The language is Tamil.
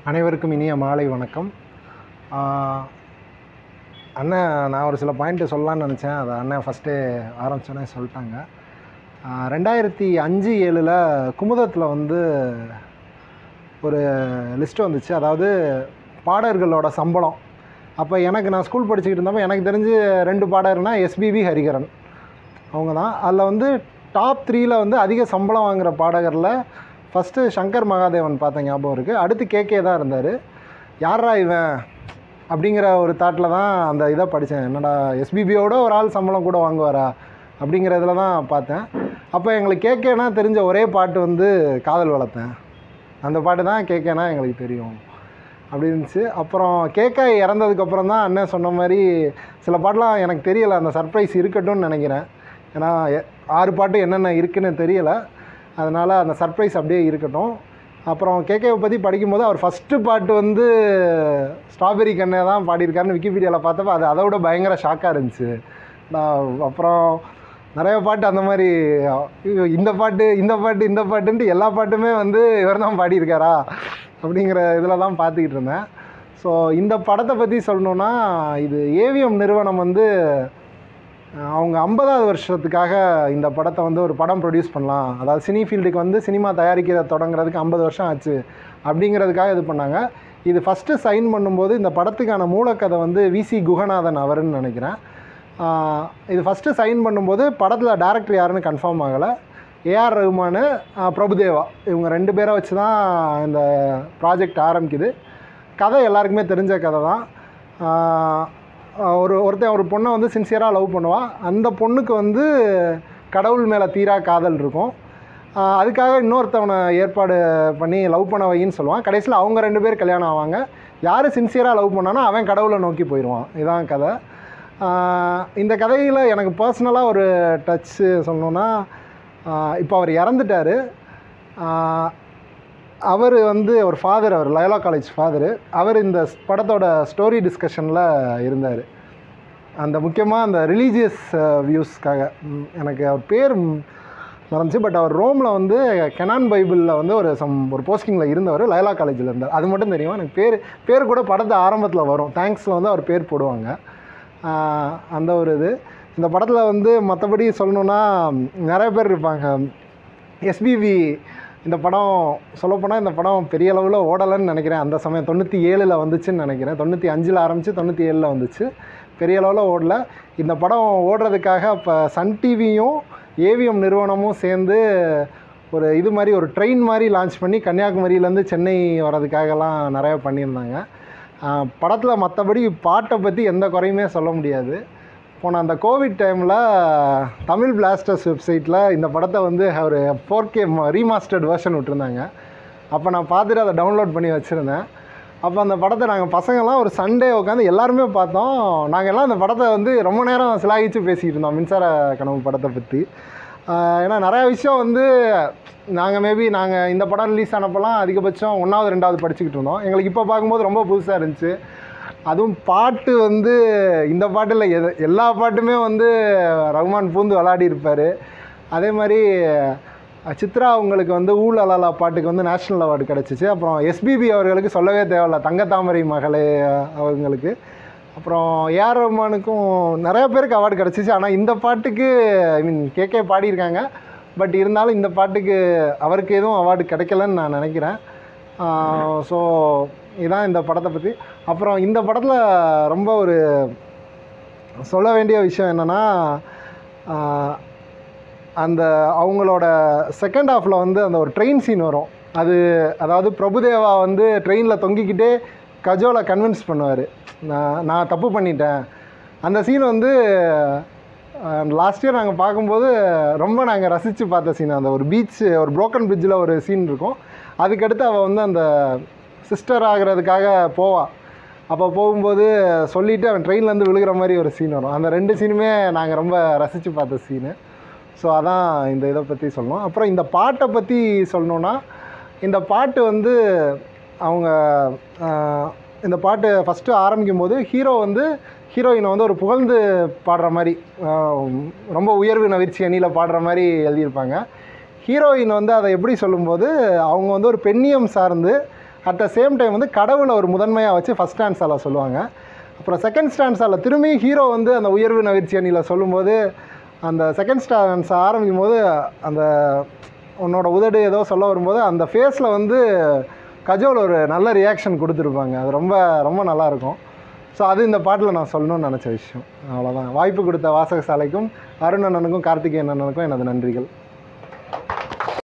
அனைவருக்கும் இனிய மாலை வணக்கம் ஆஹ் அண்ணன் நான் ஒரு சில பாயிண்ட்டு சொல்லலாம்னு நினச்சேன் அதை அண்ணன் ஃபஸ்ட்டே ஆரம்பிச்சோன்னே சொல்லிட்டாங்க ஆஹ் ரெண்டாயிரத்தி அஞ்சு ஏழில் குமுதத்தில் வந்து ஒரு லிஸ்ட் வந்துச்சு அதாவது பாடகர்களோட சம்பளம் அப்போ எனக்கு நான் ஸ்கூல் படிச்சுக்கிட்டு இருந்தப்போ எனக்கு தெரிஞ்சு ரெண்டு பாடகர்னா எஸ்பிபி ஹரிகரன் அவங்க தான் அதில் வந்து டாப் த்ரீயில் வந்து அதிக சம்பளம் வாங்குகிற பாடகரில் ஃபஸ்ட்டு சங்கர் மகாதேவன் பார்த்த ஞாபகம் இருக்குது அடுத்து கேகே தான் இருந்தார் யாரா இவன் அப்படிங்கிற ஒரு தாட்டில் தான் அந்த இதை படித்தேன் என்னடா எஸ்பிபியோட ஒரு ஆள் சம்பளம் கூட வாங்குவாரா அப்படிங்கிற இதில் தான் பார்த்தேன் அப்போ எங்களுக்கு கேகேனா தெரிஞ்ச ஒரே பாட்டு வந்து காதல் வளர்த்தேன் அந்த பாட்டு தான் கேகேனா எங்களுக்கு தெரியும் அப்படி இருந்துச்சு அப்புறம் கேக்கா இறந்ததுக்கப்புறம் தான் அண்ணன் சொன்ன மாதிரி சில பாட்டெலாம் எனக்கு தெரியலை அந்த சர்ப்ரைஸ் இருக்கட்டும்னு நினைக்கிறேன் ஏன்னா எ- ஆறு பாட்டு என்னென்ன இருக்குன்னு தெரியலை அதனால் அந்த சர்ப்ரைஸ் அப்படியே இருக்கட்டும் அப்புறம் கேகேவை பற்றி படிக்கும்போது அவர் ஃபஸ்ட்டு பாட்டு வந்து ஸ்ட்ராபெரி கண்ணே தான் பாடியிருக்காருன்னு விக்கிபீடியாவில் பார்த்தப்ப அது அதை விட பயங்கர ஷாக்காக இருந்துச்சு நான் அப்புறம் நிறைய பாட்டு அந்த மாதிரி ஐயோ, இந்த பாட்டு இந்த பாட்டு இந்த பாட்டுன்ட்டு எல்லா பாட்டுமே வந்து இவர் தான் பாடியிருக்காரா அப்படிங்கிற இதில் தான் பார்த்துக்கிட்டு இருந்தேன் ஸோ இந்த படத்தை பற்றி சொல்லணுன்னா இது ஏவிஎம் நிறுவனம் வந்து அஹ், அவங்க ஐம்பதாவது வருஷத்துக்காக இந்த படத்தை வந்து ஒரு படம் ப்ரொடியூஸ் பண்ணலாம் அதாவது சினி ஃபீல்டுக்கு வந்து சினிமா தயாரிக்கிற தொடங்குறதுக்கு ஐம்பது வருஷம் ஆச்சு அப்படிங்கிறதுக்காக இது பண்ணாங்க இது ஃபஸ்ட்டு சைன் பண்ணும்போது இந்த படத்துக்கான மூலக்கதை வந்து விசி குகநாதன் அவருன்னு நினைக்கிறேன் ஆஹ், இது ஃபஸ்ட்டு சைன் பண்ணும்போது படத்தில் டேரக்டர் யாருன்னு கன்ஃபார்ம் ஆகலை ஏஆர் ரஹ்மானு ஆஹ், பிரபுதேவா இவங்க ரெண்டு பேரை வச்சு தான் இந்த ப்ராஜெக்ட் ஆரம்பிக்குது கதை எல்லாருக்குமே தெரிஞ்ச கதை தான் ஆஹ், ஒரு ஒருத்தன் ஒரு பொண்ணை வந்து சின்சியராக லவ் பண்ணுவான் அந்த பொண்ணுக்கு வந்து கடவுள் மேலே தீரா காதல் இருக்கும் ஆஹ், அதுக்காக இன்னொருத்தவனை ஏற்பாடு பண்ணி லவ் பண்ண வைன்னு சொல்லுவான் கடைசியில் அவங்க ரெண்டு பேர் கல்யாணம் ஆவாங்க யார் சின்சியராக லவ் பண்ணானோ அவன் கடவுளை நோக்கி போயிடுவான் இதான் கதை ஆஹ், இந்த கதையில் எனக்கு பர்சனலாக ஒரு டச்சு சொல்லணுன்னா இப்போ அவர் இறந்துட்டார் அவர் வந்து ஒரு ஃபாதர் அவர் லயோலா காலேஜ் ஃபாதர் அவர் இந்த படத்தோட ஸ்டோரி டிஸ்கஷனில் இருந்தார் அந்த முக்கியமாக அந்த ரிலீஜியஸ் வியூஸ்க்காக ம், எனக்கு அவர் பேர் ம், மறந்துச்சு பட் அவர் ரோமில் வந்து கெனான் பைபிளில் வந்து ஒரு சம் ஒரு போஸ்டிங்கில் இருந்தவர் லயோலா காலேஜில் இருந்தார் அது மட்டும் தெரியும் எனக்கு பேர் பேர் கூட படத்து ஆரம்பத்தில் வரும் தேங்க்ஸில் வந்து அவர் பேர் போடுவாங்க ஆஹ், அந்த ஒரு இது இந்த படத்தில் வந்து மற்றபடி சொல்லணுன்னா நிறைய பேர் இருப்பாங்க எஸ்பிவி இந்த படம் சொல்லப்போனால் இந்த படம் பெரிய அளவில் ஓடலைன்னு நினைக்கிறேன் அந்த சமயம் தொண்ணூற்றி ஏழில் வந்துச்சுன்னு நினைக்கிறேன் தொண்ணூற்றி அஞ்சில் ஆரம்பித்து தொண்ணூற்றி ஏழில் வந்துச்சு பெரிய அளவில் ஓடல இந்த படம் ஓடுறதுக்காக இப்போ சன் டிவியும் ஏவிஎம் நிறுவனமும் சேர்ந்து ஒரு இது மாதிரி ஒரு ட்ரெயின் மாதிரி லான்ச் பண்ணி கன்னியாகுமரியிலேருந்து சென்னை வர்றதுக்காகலாம் நிறைய பண்ணியிருந்தாங்க படத்தில் மற்றபடி பாட்டை பற்றி எந்த குறையுமே சொல்ல முடியாது போன அந்த கோவிட் டைமில் தமிழ் பிளாஸ்டர்ஸ் வெப்சைட்டில் இந்த படத்தை வந்து ஒரு ஃபோர் கே ரீமாஸ்டர்ட் வெர்ஷன் விட்டுருந்தாங்க அப்போ நான் பார்த்துட்டு அதை டவுன்லோட் பண்ணி வச்சுருந்தேன் அப்போ அந்த படத்தை நாங்கள் பசங்கள்லாம் ஒரு சண்டே உட்காந்து எல்லாருமே பார்த்தோம் நாங்கள் எல்லாம் அந்த படத்தை வந்து ரொம்ப நேரம் சிலாகிச்சு பேசிக்கிட்டு இருந்தோம் மின்சார கனவு படத்தை பற்றி ஆஹ் ஏன்னா நிறையா விஷயம் வந்து நாங்கள் மேபி நாங்கள் இந்த படம் ரிலீஸ் ஆனப்போலாம் அதிகபட்சம் ஒன்றாவது ரெண்டாவது படிச்சுக்கிட்டு இருந்தோம் எங்களுக்கு இப்போ பார்க்கும்போது ரொம்ப புதுசாக இருந்துச்சு அதுவும் பாட்டு வந்து இந்த பாட்டில் எது எல்லா பாட்டுமே வந்து ரகுமான் பூந்து விளாடி இருப்பார் அதே மாதிரி அஹ், சித்ரா அவங்களுக்கு வந்து ஊழ் அலாலா பாட்டுக்கு வந்து நேஷ்னல் அவார்டு கிடச்சிச்சு அப்புறம் எஸ்பிபி அவர்களுக்கு சொல்லவே தேவையில்ல தங்கத்தாமரை மகளே அஹ், அவங்களுக்கு அப்புறம் ஏஆர் ரஹ்மானுக்கும் நிறைய பேருக்கு அவார்டு கிடச்சிச்சு ஆனால் இந்த பாட்டுக்கு ஐ மீன் கேகே பாடியிருக்காங்க பட் இருந்தாலும் இந்த பாட்டுக்கு அவருக்கு எதுவும் அவார்டு கிடைக்கலன்னு நான் நினைக்கிறேன் ஸோ இதான் இந்த படத்தை பற்றி அப்புறம் இந்த படத்தில் ரொம்ப ஒரு சொல்ல வேண்டிய விஷயம் என்னென்னா அந்த அவங்களோட செகண்ட் ஹாஃபில் வந்து அந்த ஒரு ட்ரெயின் சீன் வரும் அது அதாவது பிரபுதேவா வந்து ட்ரெயினில் தொங்கிக்கிட்டே கஜோலை கன்வின்ஸ் பண்ணுவார் நான் நான் தப்பு பண்ணிட்டேன் அந்த சீன் வந்து லாஸ்ட் இயர் நாங்கள் பார்க்கும்போது ரொம்ப நாங்கள் ரசித்து பார்த்த சீன் அந்த ஒரு பீச் ஒரு broken bridgeல ஒரு சீன் இருக்கும் அதுக்கடுத்து அவள் வந்து அந்த சிஸ்டர் ஆகிறதுக்காக போவா அப்போ போகும்போது சொல்லிவிட்டு அவன் ட்ரெயின்லேருந்து விழுகிற மாதிரி ஒரு சீன் வரும் அந்த ரெண்டு சீனுமே நாங்கள் ரொம்ப ரசித்து பார்த்த சீனு ஸோ அதான் இந்த இதை பற்றி சொல்லணும் அப்புறம் இந்த பாட்டை பற்றி சொல்லணுன்னா இந்த பாட்டு வந்து அவங்க ஆஹ், இந்த பாட்டு ஃபஸ்ட்டு ஆரம்பிக்கும் போது ஹீரோ வந்து ஹீரோயினை வந்து ஒரு புகழ்ந்து பாடுற மாதிரி ஆஹ், ரொம்ப உயர்வு நவிர்ச்சி அணியில் பாடுற மாதிரி எழுதியிருப்பாங்க ஹீரோயின் வந்து அதை எப்படி சொல்லும்போது அவங்க வந்து ஒரு பெண்ணியம் சார்ந்து அட் த சேம் டைம் வந்து கடவுளை ஒரு முதன்மையாக வச்சு ஃபஸ்ட் ஸ்டான்ஸால் சொல்லுவாங்க அப்புறம் செகண்ட் ஸ்டான்ஸால் திரும்பி ஹீரோ வந்து அந்த உயர்வு நவிர்ச்சி அணியில் சொல்லும்போது அந்த செகண்ட் ஸ்டான்ஸ் ஆரம்பிக்கும் போது அந்த உன்னோட உதடு ஏதோ சொல்ல வரும்போது அந்த ஃபேஸில் வந்து கஜோல் ஒரு நல்ல ரியாக்ஷன் கொடுத்துருப்பாங்க அது ரொம்ப ரொம்ப நல்லாயிருக்கும் ஸோ அது இந்த பாட்டில் நான் சொல்லணும்னு நினச்ச விஷயம் அவ்வளோதான் வாய்ப்பு கொடுத்த வாசகசாலைக்கும் அருண் அண்ணனுக்கும் கார்த்திகேயன் அண்ணனுக்கும் எனது நன்றிகள்